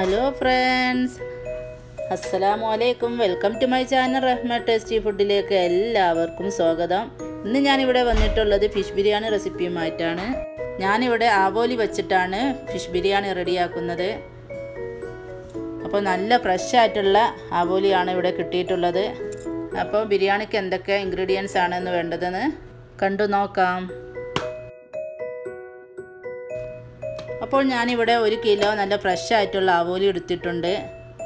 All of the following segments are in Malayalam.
ഹലോ ഫ്രണ്ട്സ് അസ്സലാമു അലൈക്കും welcome to my channel Rahma tasty ഫുഡിലേക്ക് എല്ലാവർക്കും സ്വാഗതം ഇന്ന് ഞാനിവിടെ വന്നിട്ടുള്ളത് ഫിഷ് ബിരിയാണി റെസിപ്പിയുമായിട്ടാണ് ഞാനിവിടെ ആവോലി വെച്ചിട്ടാണ് ഫിഷ് ബിരിയാണി റെഡിയാക്കുന്നത് അപ്പോൾ നല്ല ഫ്രഷ് ആയിട്ടുള്ള ആവോലിയാണ് ഇവിടെ കിട്ടിയിട്ടുള്ളത് അപ്പോൾ ബിരിയാണിക്ക് എന്തൊക്കെ ഇൻഗ്രീഡിയൻസ് ആണെന്ന് വേണ്ടതെന്ന് കണ്ടു നോക്കാം അപ്പോൾ ഞാനിവിടെ ഒരു കിലോ നല്ല ഫ്രഷ് ആയിട്ടുള്ള ആവോലി എടുത്തിട്ടുണ്ട്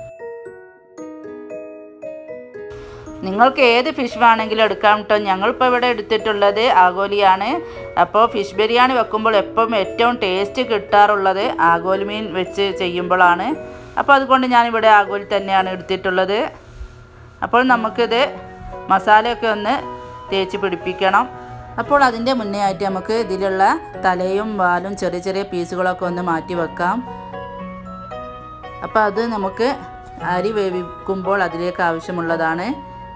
നിങ്ങൾക്ക് ഏത് ഫിഷ് വേണമെങ്കിലും എടുക്കാം കേട്ടോ ഞങ്ങളിപ്പോൾ ഇവിടെ എടുത്തിട്ടുള്ളത് ആഗോലിയാണ് അപ്പോൾ ഫിഷ് ബിരിയാണി വെക്കുമ്പോൾ എപ്പം ഏറ്റവും ടേസ്റ്റ് കിട്ടാറുള്ളത് ആഗോലി മീൻ വെച്ച് ചെയ്യുമ്പോഴാണ് അപ്പോൾ അതുകൊണ്ട് ഞാനിവിടെ ആഗോലി തന്നെയാണ് എടുത്തിട്ടുള്ളത് അപ്പോൾ നമുക്കിത് മസാലയൊക്കെ ഒന്ന് തേച്ച് പിടിപ്പിക്കണം അപ്പോൾ അതിൻ്റെ മുന്നേ ആയിട്ട് നമുക്ക് ഇതിലുള്ള തലയും വാലും ചെറിയ ചെറിയ പീസുകളൊക്കെ ഒന്ന് മാറ്റി വെക്കാം അപ്പോൾ അത് നമുക്ക് അരി വേവിക്കുമ്പോൾ അതിലേക്ക് ആവശ്യമുള്ളതാണ്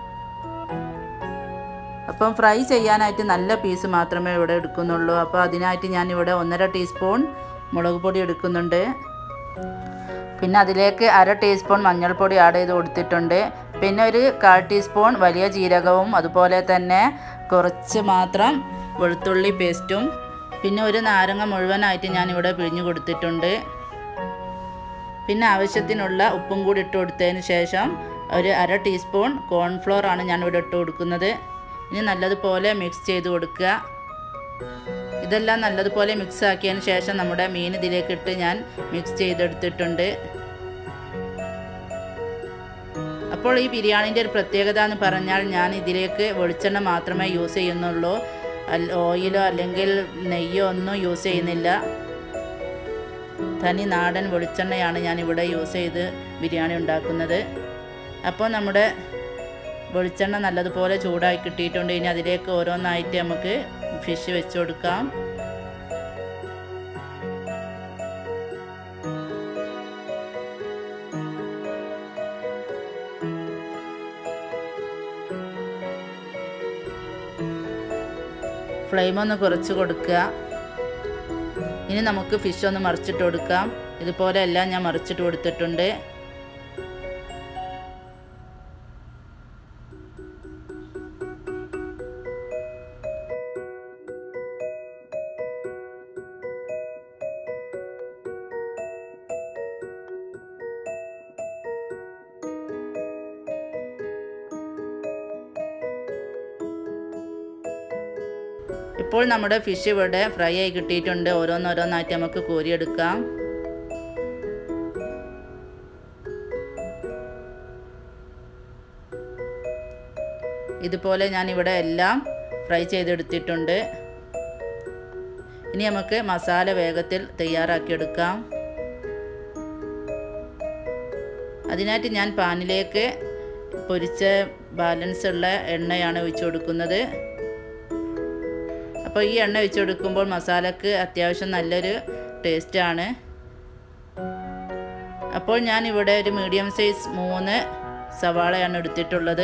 അപ്പം ഫ്രൈ ചെയ്യാനായിട്ട് നല്ല പീസ് മാത്രമേ ഇവിടെ എടുക്കുന്നുള്ളൂ അപ്പോൾ അതിനായിട്ട് ഞാൻ ഇവിടെ ഒന്നര ടീസ്പൂൺ മുളക് പൊടി എടുക്കുന്നുണ്ട് പിന്നെ അതിലേക്ക് അര ടീസ്പൂൺ മഞ്ഞൾപ്പൊടി ആഡ് ചെയ്ത് കൊടുത്തിട്ടുണ്ട് പിന്നെ ഒരു കാൽ ടീസ്പൂൺ വലിയ ജീരകവും അതുപോലെ തന്നെ കുറച്ച് മാത്രം വെളുത്തുള്ളി പേസ്റ്റും പിന്നെ ഒരു നാരങ്ങ മുഴുവനായിട്ട് ഞാനിവിടെ പിഴിഞ്ഞു കൊടുത്തിട്ടുണ്ട് പിന്നെ ആവശ്യത്തിനുള്ള ഉപ്പും കൂടി ഇട്ട് കൊടുത്തതിന് ശേഷം ഒരു അര ടീസ്പൂൺ കോൺഫ്ലോർ ആണ് ഞാനിവിടെ ഇട്ട് കൊടുക്കുന്നത് ഇനി നല്ലതുപോലെ മിക്സ് ചെയ്ത് കൊടുക്കുക ഇതെല്ലാം നല്ലതുപോലെ മിക്സ് ആക്കിയതിന് ശേഷം നമ്മുടെ മീൻ ഇതിലേക്ക് ഇട്ട് ഞാൻ മിക്സ് ചെയ്തെടുത്തിട്ടുണ്ട് അപ്പോൾ ഈ ബിരിയാണീൻ്റെ ഒരു പ്രത്യേകത എന്ന് പറഞ്ഞാൽ ഞാൻ ഇതിലേക്ക് വെളിച്ചെണ്ണ മാത്രമേ യൂസ് ചെയ്യുന്നുള്ളൂ ഓയിലോ അല്ലെങ്കിൽ നെയ്യോ ഒന്നും യൂസ് ചെയ്യുന്നില്ല തനി നാടൻ വെളിച്ചെണ്ണയാണ് ഞാൻ ഇവിടെ യൂസ് ചെയ്ത് ബിരിയാണി ഉണ്ടാക്കുന്നത് അപ്പോൾ നമ്മുടെ വെളിച്ചെണ്ണ നല്ലതുപോലെ ചൂടായി കിട്ടിയിട്ടുണ്ട് ഇനി അതിലേക്ക് ഓരോന്നായിട്ട് നമുക്ക് ഫിഷ് വെച്ച് കൊടുക്കാം ഫ്ലെയിം ഒന്ന് കുറച്ച് കൊടുക്കുക ഇനി നമുക്ക് ഫിഷ് ഒന്ന് മറിച്ചിട്ട് കൊടുക്കാം ഇതുപോലെ എല്ലാം ഞാൻ മറിച്ചിട്ട് കൊടുത്തിട്ടുണ്ട് ഇപ്പോൾ നമ്മുടെ ഫിഷ് ഇവിടെ ഫ്രൈ ആയി കിട്ടിയിട്ടുണ്ട് ഓരോന്നോരോന്നായിട്ട് നമുക്ക് കോരിയെടുക്കാം ഇതുപോലെ ഞാൻ ഇവിടെ എല്ലാം ഫ്രൈ ചെയ്തെടുത്തിട്ടുണ്ട് ഇനി നമുക്ക് മസാല വേഗത്തിൽ തയ്യാറാക്കിയെടുക്കാം അതിനായിട്ട് ഞാൻ പാനിലേക്ക് പൊരിച്ച ബാലൻസ് ഉള്ള എണ്ണയാണ് ഒഴിച്ചു കൊടുക്കുന്നത് അപ്പോൾ ഈ എണ്ണ ഒഴിച്ചു കൊടുക്കുമ്പോൾ മസാലക്ക് അത്യാവശ്യം നല്ലൊരു ടേസ്റ്റാണ് അപ്പോൾ ഞാൻ ഇവിടെ ഒരു മീഡിയം സൈസ് മൂന്ന് സവാളയാണ് എടുത്തിട്ടുള്ളത്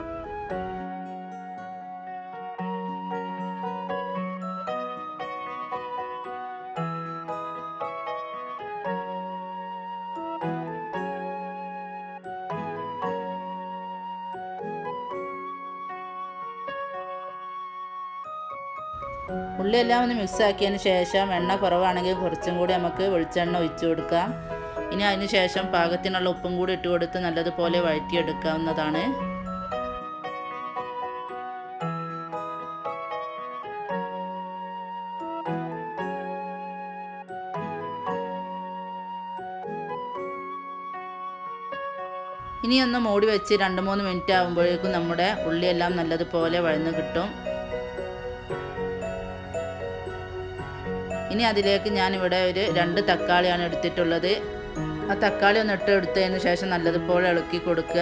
ഉള്ളിയെല്ലാം ഒന്ന് മിക്സ് ആക്കിയതിന് ശേഷം എണ്ണ കുറവാണെങ്കിൽ കുറച്ചും കൂടി നമുക്ക് വെളിച്ചെണ്ണ ഒഴിച്ചു കൊടുക്കാം ഇനി അതിന് ശേഷം പാകത്തിനുള്ള ഉപ്പും കൂടി ഇട്ട് കൊടുത്ത് നല്ലതുപോലെ വഴറ്റിയെടുക്കാവുന്നതാണ് ഇനി ഒന്ന് മൂടി വെച്ച് രണ്ട് മൂന്ന് മിനിറ്റ് ആകുമ്പോഴേക്കും നമ്മുടെ ഉള്ളിയെല്ലാം നല്ലതുപോലെ വഴന്ന് കിട്ടും ഇനി അതിലേക്ക് ഞാനിവിടെ ഒരു രണ്ട് തക്കാളിയാണ് എടുത്തിട്ടുള്ളത് ആ തക്കാളി ഒന്ന് ഇട്ട് എടുത്തതിന് ശേഷം നല്ലതുപോലെ ഇളക്കി കൊടുക്കുക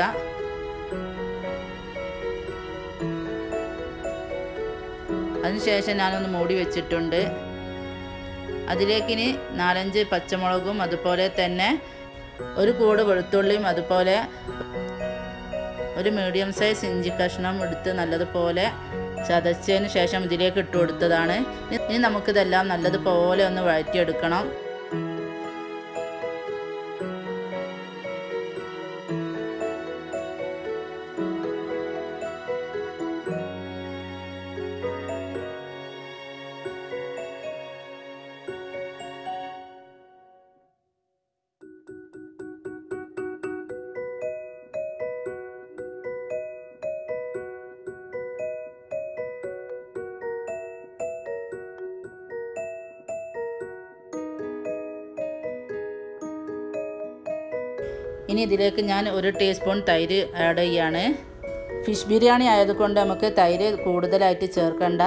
അതിനുശേഷം ഞാനൊന്ന് മൂടി വെച്ചിട്ടുണ്ട് അതിലേക്കിനി നാലഞ്ച് പച്ചമുളകും അതുപോലെ തന്നെ ഒരു കൂട് വെളുത്തുള്ളിയും അതുപോലെ ഒരു മീഡിയം സൈസ് ഇഞ്ചി കഷ്ണം എടുത്ത് നല്ലതുപോലെ ചതച്ചതിന് ശേഷം ഇതിലേക്ക് ഇട്ട് കൊടുത്തതാണ് ഇനി നമുക്കിതെല്ലാം നല്ലതുപോലെ ഒന്ന് വഴറ്റിയെടുക്കണം ഇനി ഇതിലേക്ക് ഞാൻ ഒരു ടീസ്പൂൺ തൈര് ആഡ് ചെയ്യാണ് ഫിഷ് ബിരിയാണി ആയതുകൊണ്ട് നമുക്ക് തൈര് കൂടുതലായിട്ട് ചേർക്കണ്ട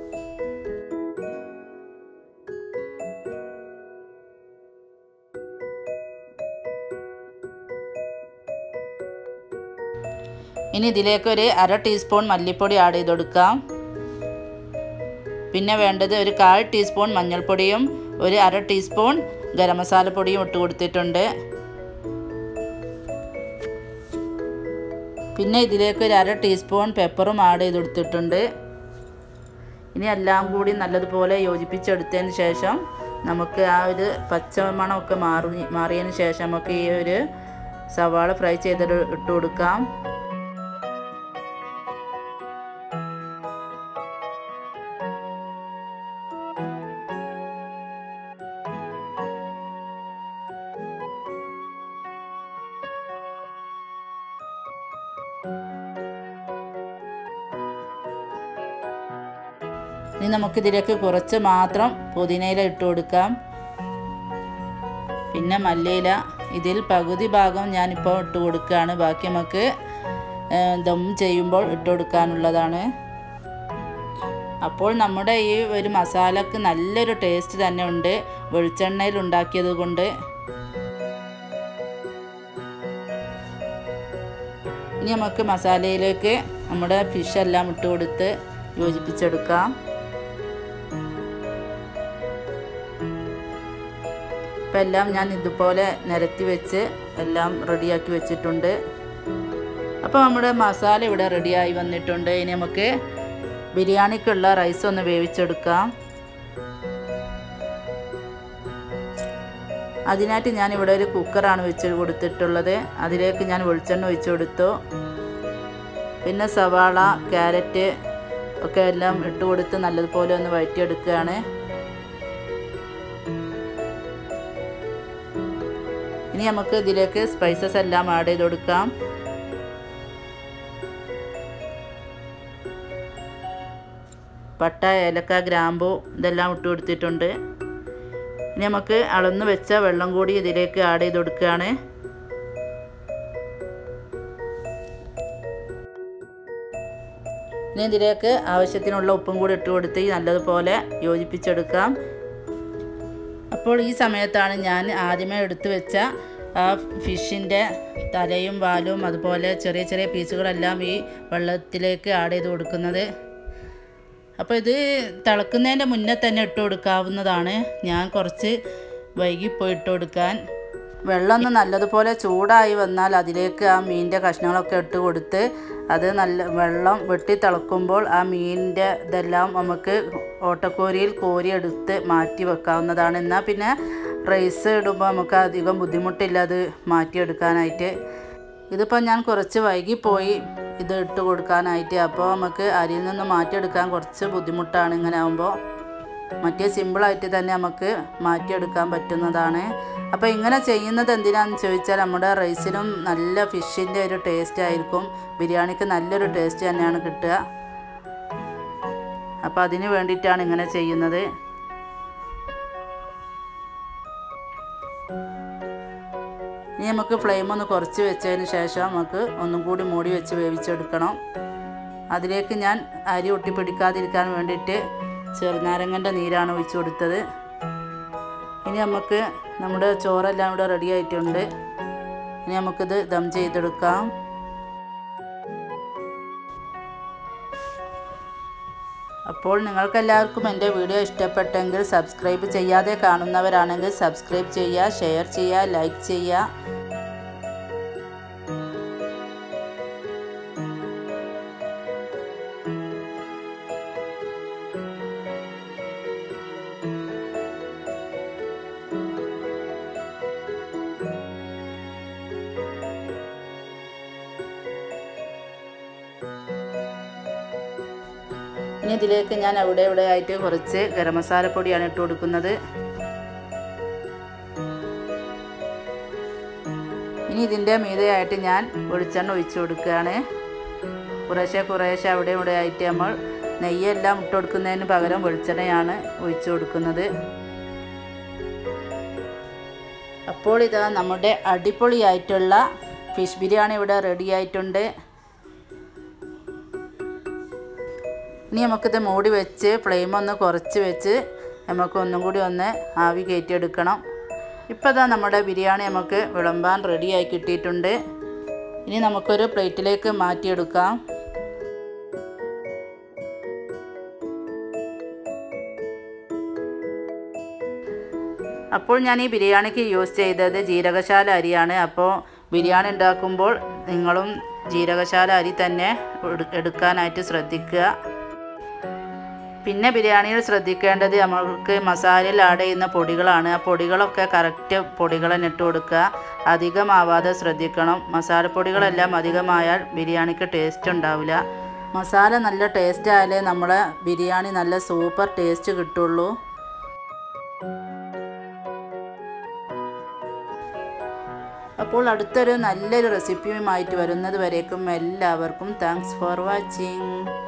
ഇനി ഇതിലേക്ക് ഒരു അര ടീസ്പൂൺ മല്ലിപ്പൊടി ആഡ് ചെയ്ത് കൊടുക്കാം പിന്നെ വേണ്ടത് ഒരു കാൽ ടീസ്പൂൺ മഞ്ഞൾപ്പൊടിയും ഒരു അര ടീസ്പൂൺ ഗരം മസാലപ്പൊടിയും ഇട്ട് കൊടുത്തിട്ടുണ്ട് പിന്നെ ഇതിലേക്ക് ഒരു അര ടീസ്പൂൺ പെപ്പറും ആഡ് ചെയ്ത് കൊടുത്തിട്ടുണ്ട് ഇനി എല്ലാം കൂടി നല്ലതുപോലെ യോജിപ്പിച്ചെടുത്തതിന് ശേഷം നമുക്ക് ആ ഒരു പച്ചമണമൊക്കെ മാറി മാറിയതിന് ശേഷം നമുക്ക് ഈ ഒരു സവാള ഫ്രൈ ചെയ്തിട്ട് ഇട്ട് കൊടുക്കാം ഇനി നമുക്കിതിലേക്ക് കുറച്ച് മാത്രം പുതിനയില ഇട്ട് കൊടുക്കാം പിന്നെ മല്ലിയില ഇതിൽ പകുതി ഭാഗം ഞാനിപ്പോൾ ഇട്ട് കൊടുക്കുകയാണ് ബാക്കി നമുക്ക് ദം ചെയ്യുമ്പോൾ ഇട്ട് കൊടുക്കാനുള്ളതാണ് അപ്പോൾ നമ്മുടെ ഈ ഒരു മസാലക്ക് നല്ലൊരു ടേസ്റ്റ് തന്നെ ഉണ്ട് വെളിച്ചെണ്ണയിൽ ഉണ്ടാക്കിയത് കൊണ്ട് ഇനി നമുക്ക് മസാലയിലേക്ക് നമ്മുടെ ഫിഷ് എല്ലാം ഇട്ട് കൊടുത്ത് യോജിപ്പിച്ചെടുക്കാം ഇപ്പം എല്ലാം ഞാൻ ഇതുപോലെ നിരത്തി വെച്ച് എല്ലാം റെഡിയാക്കി വെച്ചിട്ടുണ്ട് അപ്പോൾ നമ്മുടെ മസാല ഇവിടെ റെഡിയായി വന്നിട്ടുണ്ട് ഇനി നമുക്ക് ബിരിയാണിക്കുള്ള റൈസ് ഒന്ന് വേവിച്ചെടുക്കാം അതിനായിട്ട് ഞാൻ ഇവിടെ ഒരു കുക്കറാണ് വെച്ച് കൊടുത്തിട്ടുള്ളത് അതിലേക്ക് ഞാൻ വെളിച്ചെണ്ണ ഒഴിച്ചു കൊടുത്തു പിന്നെ സവാള ക്യാരറ്റ് ഒക്കെ എല്ലാം ഇട്ട് കൊടുത്ത് നല്ലതുപോലെ ഒന്ന് വഴറ്റിയെടുക്കുകയാണ് ഇനി നമുക്ക് ഇതിലേക്ക് സ്പൈസസ് എല്ലാം ആഡ് ചെയ്ത് കൊടുക്കാം പട്ട ഏലക്ക ഗ്രാമ്പു ഇതെല്ലാം ഇട്ട് കൊടുത്തിട്ടുണ്ട് ഇനി നമുക്ക് അളന്ന് വെച്ച വെള്ളം കൂടി ഇതിലേക്ക് ആഡ് ചെയ്ത് കൊടുക്കുകയാണ് ഇനി ഇതിലേക്ക് ആവശ്യത്തിനുള്ള ഉപ്പും കൂടി ഇട്ട് കൊടുത്ത് നല്ലതുപോലെ യോജിപ്പിച്ചെടുക്കാം അപ്പോൾ ഈ സമയത്താണ് ഞാൻ ആദ്യമേ എടുത്തു വെച്ച ആ ഫിഷിൻ്റെ തലയും വാലും അതുപോലെ ചെറിയ ചെറിയ പീസുകളെല്ലാം ഈ വെള്ളത്തിലേക്ക് ആഡ് ചെയ്ത് കൊടുക്കുന്നത് അപ്പോൾ ഇത് തിളക്കുന്നതിൻ്റെ മുന്നേ തന്നെ ഇട്ട് കൊടുക്കാവുന്നതാണ് ഞാൻ കുറച്ച് വൈകിപ്പോയി ഇട്ട് കൊടുക്കാൻ വെള്ളം ഒന്ന് നല്ലതുപോലെ ചൂടായി വന്നാൽ അതിലേക്ക് ആ മീനിൻ്റെ കഷ്ണങ്ങളൊക്കെ ഇട്ട് കൊടുത്ത് അത് നല്ല വെള്ളം വെട്ടി തിളക്കുമ്പോൾ ആ മീനിൻ്റെ ഇതെല്ലാം നമുക്ക് ഓട്ടക്കോരിയിൽ കോരിയെടുത്ത് മാറ്റി വെക്കാവുന്നതാണ് എന്നാൽ പിന്നെ റൈസ് ഇടുമ്പോൾ നമുക്ക് അധികം ബുദ്ധിമുട്ടില്ല അത് മാറ്റിയെടുക്കാനായിട്ട് ഇതിപ്പോൾ ഞാൻ കുറച്ച് വൈകിപ്പോയി ഇത് ഇട്ട് കൊടുക്കാനായിട്ട് അപ്പോൾ നമുക്ക് അരിയിൽ നിന്ന് മാറ്റിയെടുക്കാൻ കുറച്ച് ബുദ്ധിമുട്ടാണ് ഇങ്ങനെ ആകുമ്പോൾ മറ്റേ സിമ്പിളായിട്ട് തന്നെ നമുക്ക് മാറ്റിയെടുക്കാൻ പറ്റുന്നതാണ് അപ്പോൾ ഇങ്ങനെ ചെയ്യുന്നത് എന്തിനാണെന്ന് ചോദിച്ചാൽ നമ്മുടെ റൈസിനും നല്ല ഫിഷിൻ്റെ ഒരു ടേസ്റ്റ് ആയിരിക്കും ബിരിയാണിക്ക് നല്ലൊരു ടേസ്റ്റ് തന്നെയാണ് കിട്ടുക അപ്പോൾ അതിന് വേണ്ടിയിട്ടാണ് ഇങ്ങനെ ചെയ്യുന്നത് ഇനി നമുക്ക് ഫ്ലെയിം ഒന്ന് കുറച്ച് വെച്ചതിന് ശേഷം നമുക്ക് ഒന്നും കൂടി മൂടി വെച്ച് വേവിച്ചെടുക്കണം അതിലേക്ക് ഞാൻ അരി ഒട്ടിപ്പിടിക്കാതിരിക്കാൻ വേണ്ടിയിട്ട് ചെറുനാരങ്ങൻ്റെ നീരാണ് ഒഴിച്ചു കൊടുത്തത് ഇനി നമുക്ക് നമ്മുടെ ചോറെല്ലാം ഇവിടെ റെഡി ആയിട്ടുണ്ട് ഇനി നമുക്കിത് ദം ചെയ്തെടുക്കാം അപ്പോൾ നിങ്ങൾക്കെല്ലാവർക്കും എൻ്റെ വീഡിയോ ഇഷ്ടപ്പെട്ടെങ്കിൽ സബ്സ്ക്രൈബ് ചെയ്യാതെ കാണുന്നവരാണെങ്കിൽ സബ്സ്ക്രൈബ് ചെയ്യുക ഷെയർ ചെയ്യുക ലൈക്ക് ചെയ്യുക ഇനി ഇതിലേക്ക് ഞാൻ അവിടെ ഇവിടെ ആയിട്ട് കുറച്ച് ഗരം മസാലപ്പൊടിയാണ് ഇട്ട് കൊടുക്കുന്നത് ഇനി ഇതിൻ്റെ മീതയായിട്ട് ഞാൻ വെളിച്ചെണ്ണ ഒഴിച്ചു കൊടുക്കുകയാണ് കുറേശ്ശെ കുറേശ്ശെ അവിടെ ഇവിടെ ആയിട്ട് നമ്മൾ നെയ്യെല്ലാം ഇട്ട് കൊടുക്കുന്നതിന് പകരം വെളിച്ചെണ്ണയാണ് ഒഴിച്ചു കൊടുക്കുന്നത് അപ്പോൾ ഇതാ നമ്മുടെ അടിപൊളിയായിട്ടുള്ള ഫിഷ് ബിരിയാണി ഇവിടെ റെഡി ആയിട്ടുണ്ട് ഇനി നമുക്കിത് മൂടി വെച്ച് ഫ്ലെയിം ഒന്ന് കുറച്ച് വെച്ച് നമുക്ക് ഒന്നും കൂടി ഒന്ന് ആവി കയറ്റിയെടുക്കണം ഇപ്പോൾ ഇതാ നമ്മുടെ ബിരിയാണി നമുക്ക് വിളമ്പാൻ റെഡിയായി കിട്ടിയിട്ടുണ്ട് ഇനി നമുക്കൊരു പ്ലേറ്റിലേക്ക് മാറ്റിയെടുക്കാം അപ്പോൾ ഞാൻ ഈ ബിരിയാണിക്ക് യൂസ് ചെയ്തത് ജീരകശാല അരിയാണ് അപ്പോൾ ബിരിയാണി ഉണ്ടാക്കുമ്പോൾ നിങ്ങളും ജീരകശാല അരി തന്നെ എടു- എടുക്കാനായിട്ട് ശ്രദ്ധിക്കുക പിന്നെ ബിരിയാണിയിൽ ശ്രദ്ധിക്കേണ്ടത് നമ്മൾക്ക് മസാലയിൽ ആഡ് ചെയ്യുന്ന പൊടികളാണ് ആ പൊടികളൊക്കെ കറക്റ്റ് പൊടികൾ തന്നെ ഇട്ട് കൊടുക്കുക അധികമാവാതെ ശ്രദ്ധിക്കണം മസാലപ്പൊടികളെല്ലാം അധികമായാൽ ബിരിയാണിക്ക് ടേസ്റ്റ് ഉണ്ടാവില്ല മസാല നല്ല ടേസ്റ്റ് ആയാലേ നമ്മളെ ബിരിയാണി നല്ല സൂപ്പർ ടേസ്റ്റ് കിട്ടുള്ളൂ അപ്പോൾ അടുത്തൊരു നല്ലൊരു റെസിപ്പിയുമായിട്ട് വരുന്നത് വരേക്കും എല്ലാവർക്കും താങ്ക്സ് ഫോർ വാച്ചിങ്